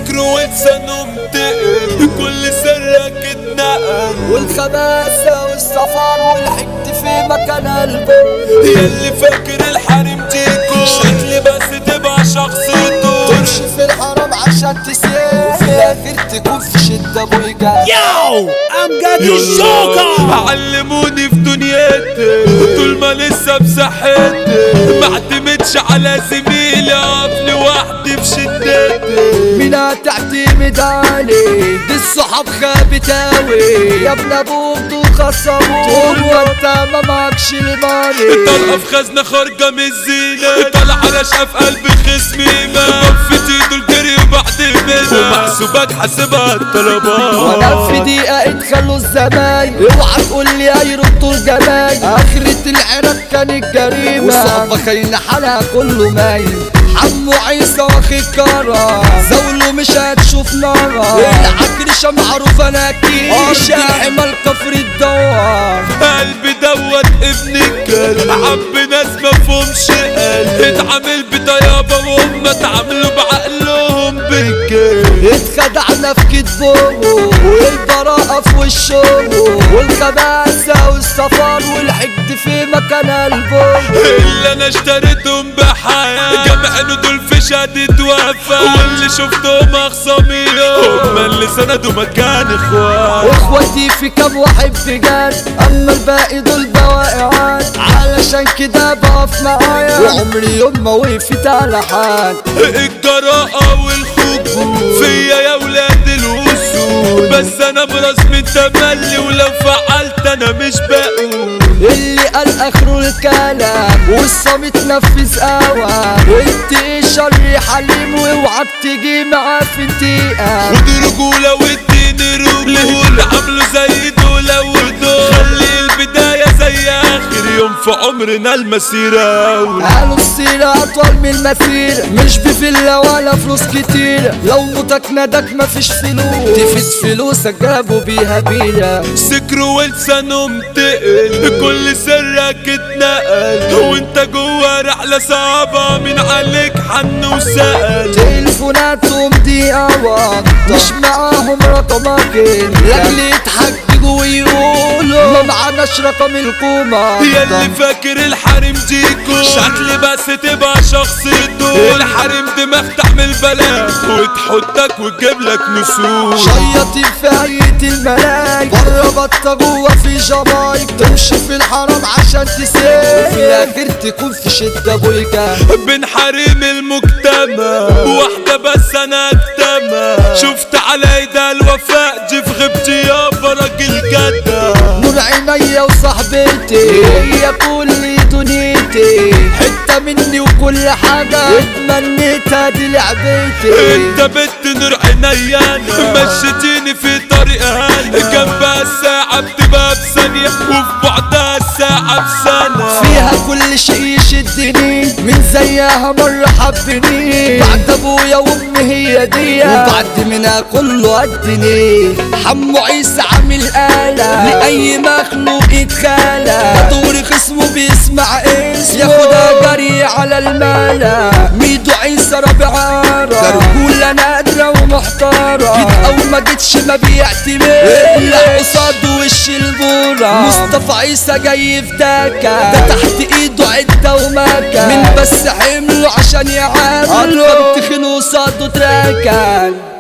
سكر ولسانه متقل كل سرك اتنقل والخباثة والسفر والحد في مكان قلبه ياللي فاكر الحريم ديكو شكلي بس تبقى شخصيته تمشي في الحرام عشان تسير وفي الاخر تكون في شدة بويجا Yo, I'm Gadi Shoka. علموني في دنيتي طول ما لسه بصحتي ما اعتمدش على زميلي اقف لوحدي في شدتي مين هتعتمد عليه دي الصحاب خابت اوي يا ابن ابوك دول خصموك طول ما انت ما معكش الماني طلقة في خزنة خارجة من الزينة طلع على شاف قلبي خصمي ما بفتي دول جري بعد منها ومحسوبك حاسبها الطلبات وانا في دقيقة اتخلوا الزمايل اوعى تقول لي هيردوا الجمايل اخرة العراق كانت جريمة وصعبة خاينة حالها كله مايل حمو عيسى واخد كرة زولو مش هتشوف نارا العكرشة معروفة انا اكيد الحمى الكفر الدوار قلبي دوت ابن الكلب عب ناس مفهومش قلب اتعامل بطيابة وهم اتعاملوا بعقلهم بالكلب اتخدعنا في كتبهم والبراءة في وشهم والخباثة والسفر والحقد في مكان قلبهم اللي انا اشتريتهم بحياة جمعنا دول في شهادة وفاة واللي شفتهم اخصاميهم هم اللي سندوا مكان اخوان واخواتي في كام واحد بجد اما الباقي دول بواقعات علشان كده بقف معايا وعمري يوم ما وقفت على حد الجراءة والخجول فيا يا ولاد الوصول بس انا براس من تملي ولو فعلت انا مش بقول اللي قال اخره الكلام والصمت نفذ اوام انت ايه شر حليم واوعك تيجي معاه في انتقام ودي رجولة واديني رجولة عملوا زي دول ودول خلي البداية زي آخر يوم في عمرنا المسيرة قالوا السيرة أطول من المسيرة مش بفلة ولا فلوس كتير لو موتك ندك مفيش فلوس تفيد فلوسك جابوا بيها بيرة سكر ولسانه متقل كل سرك اتنقل وانت جوا رحلة صعبة من عليك حن وسأل تليفوناتهم دي أوان مش معاهم رقمك لأجل يتحججوا ويقولوا ما معناش رقم الكومة ياللي فاكر الحريم ديكو شكلي بس تبقى شخصيته الحريم دماغ تحمل بلاء وتحطك وتجيب لك نسوس شياطين في هيئة الملاك بره بطة جوه في جمايك تمشي في الحرام عشان تسير وفي الآخر تكون في شدة بويكا بين حريم المجتمع واحدة بس انا اجتمع شفت على ايدها الوفاء دي في غيبتي يابا راجل جدع نور عينيا وصاحبتي هي كل دنيتي حتة مني وكل حاجة اتمنيتها دي لعبتي انت بنت نور عينيا انا مشيتيني في طريق هنا جنبها الساعة بتبقى بثانية وفي بعدها الساعة بسنة فيها كل شيء يشدني من زيها مرة حبني بعد ابويا وامي هي دي وبعد منها كله قدني حمو عيسى عامل آلة لأي مخلوق يتخالى دوري خصمه بيسمع اسمه ياخدها جري على المالا ميدو عيسى رابع عارة رجولة نادرة ومحتارة جيت أو ما جيتش ما بيعتمد إلا قصاد وش البورة مصطفى عيسى جاي في داكا ده تحت ايده عدة ومكان من بس حمله عشان يعامله أكتر تخين قصاده تراكن